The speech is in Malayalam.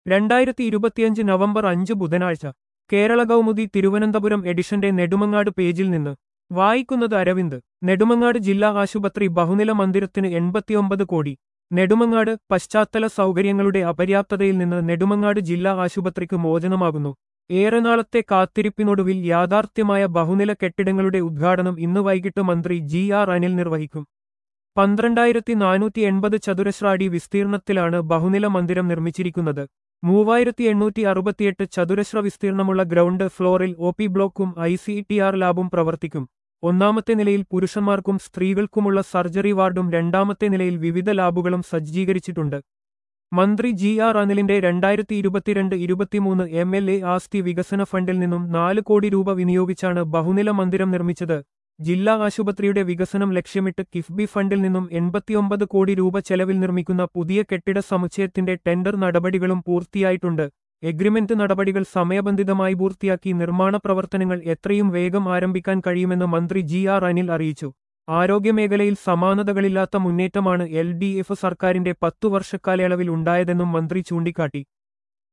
രണ്ടായിരത്തി ഇരുപത്തിയഞ്ച് നവംബർ അഞ്ച് ബുധനാഴ്ച കേരള കൗമുദി തിരുവനന്തപുരം എഡിഷന്റെ നെടുമങ്ങാട് പേജിൽ നിന്ന് വായിക്കുന്നത് അരവിന്ദ് നെടുമങ്ങാട് ജില്ലാ ആശുപത്രി ബഹുനില മന്ദിരത്തിന് എൺപത്തിയൊമ്പത് കോടി നെടുമങ്ങാട് പശ്ചാത്തല സൗകര്യങ്ങളുടെ അപര്യാപ്തതയിൽ നിന്ന് നെടുമങ്ങാട് ജില്ലാ ആശുപത്രിക്ക് മോചനമാകുന്നു ഏറെ നാളത്തെ കാത്തിരിപ്പിനൊടുവിൽ യാഥാർത്ഥ്യമായ ബഹുനില കെട്ടിടങ്ങളുടെ ഉദ്ഘാടനം ഇന്ന് വൈകിട്ട് മന്ത്രി ജി ആർ അനിൽ നിർവഹിക്കും പന്ത്രണ്ടായിരത്തി നാനൂറ്റി എൺപത് ചതുരശ്ര അടി വിസ്തീർണത്തിലാണ് ബഹുനില മന്ദിരം നിർമ്മിച്ചിരിക്കുന്നത് മൂവായിരത്തി എണ്ണൂറ്റി അറുപത്തിയെട്ട് ചതുരശ്ര വിസ്തീർണമുള്ള ഗ്രൗണ്ട് ഫ്ലോറിൽ ഒ പി ബ്ലോക്കും ഐ സി ടി ആർ ലാബും പ്രവർത്തിക്കും ഒന്നാമത്തെ നിലയിൽ പുരുഷന്മാർക്കും സ്ത്രീകൾക്കുമുള്ള സർജറി വാർഡും രണ്ടാമത്തെ നിലയിൽ വിവിധ ലാബുകളും സജ്ജീകരിച്ചിട്ടുണ്ട് മന്ത്രി ജി ആർ അനിലിന്റെ രണ്ടായിരത്തി ഇരുപത്തിരണ്ട് ഇരുപത്തിമൂന്ന് എം എൽ എ ആസ്തി വികസന ഫണ്ടിൽ നിന്നും നാല് കോടി രൂപ വിനിയോഗിച്ചാണ് ബഹുനില മന്ദിരം നിർമ്മിച്ചത് ജില്ലാ ആശുപത്രിയുടെ വികസനം ലക്ഷ്യമിട്ട് കിഫ്ബി ഫണ്ടിൽ നിന്നും എൺപത്തിയൊമ്പത് കോടി രൂപ ചെലവിൽ നിർമ്മിക്കുന്ന പുതിയ കെട്ടിട സമുച്ചയത്തിന്റെ ടെൻഡർ നടപടികളും പൂർത്തിയായിട്ടുണ്ട് എഗ്രിമെന്റ് നടപടികൾ സമയബന്ധിതമായി പൂർത്തിയാക്കി നിർമ്മാണ പ്രവർത്തനങ്ങൾ എത്രയും വേഗം ആരംഭിക്കാൻ കഴിയുമെന്ന് മന്ത്രി ജി ആർ അനിൽ അറിയിച്ചു ആരോഗ്യമേഖലയിൽ സമാനതകളില്ലാത്ത മുന്നേറ്റമാണ് എൽ ഡി എഫ് സർക്കാരിന്റെ പത്തു വർഷക്കാലയളവിൽ ഉണ്ടായതെന്നും മന്ത്രി ചൂണ്ടിക്കാട്ടി